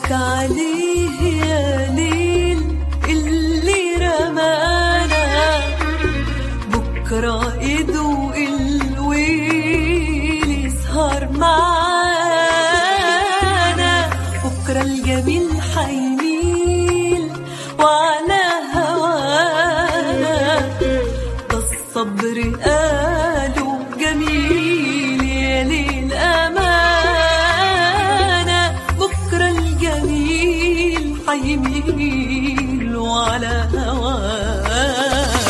صبرك عليه يا ليل اللي رمانا بكرة يدوق الويل يسهر معانا بكرة الجميل حيميل وعلى هوانا ده الصبر قالوا جميل يا ليل أمانة بكرة الجميل حيميل وعلى هوانا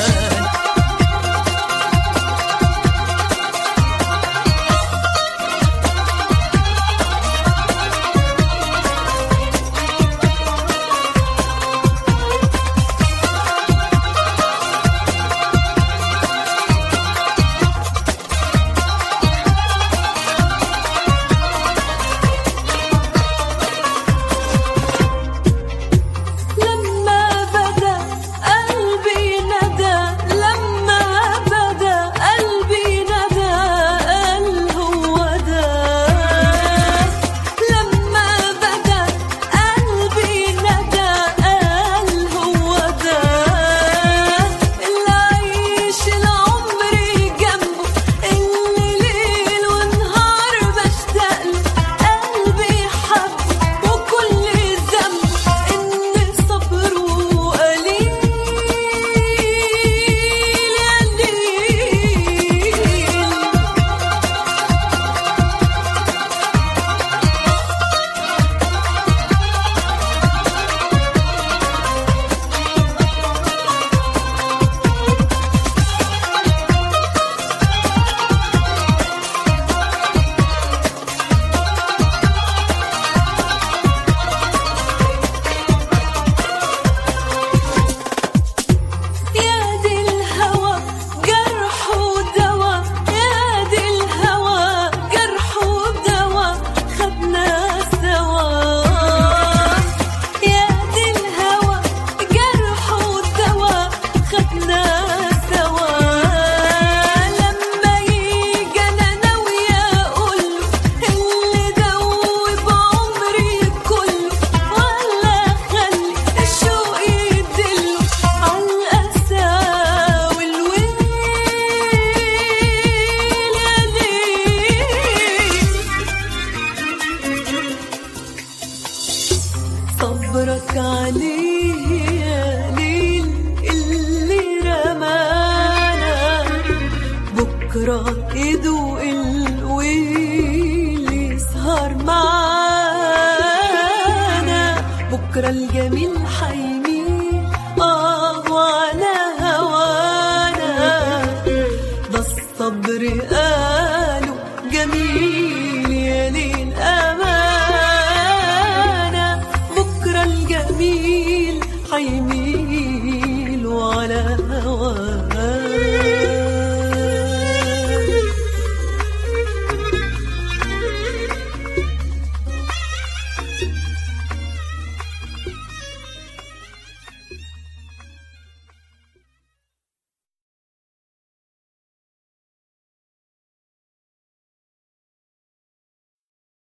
لما بدا قلبي ندى لما بدا قلبي ندى قال هو ده لما بدا قلبي ندى قال هو ده اللي عيش العمر جنبه اللي ليل ونهار بشتاق له قلبي حب وكل ذنب ان صبره قليل قليل يا دي الهوى جرح ودوا يا دي الهوى جرح ودوا خدنا سوا يا دي الهوى جرح ودوا خدنا سوا لما يجي انا ناوية اقوله اللي دوب عمري كله ولا خلي الشوق يدله عالقسى والويل يا ليل صبرك عليه يا ليل اللي رمانا بكرة يدوق الويل يسهر معانا بكرة الجميل حي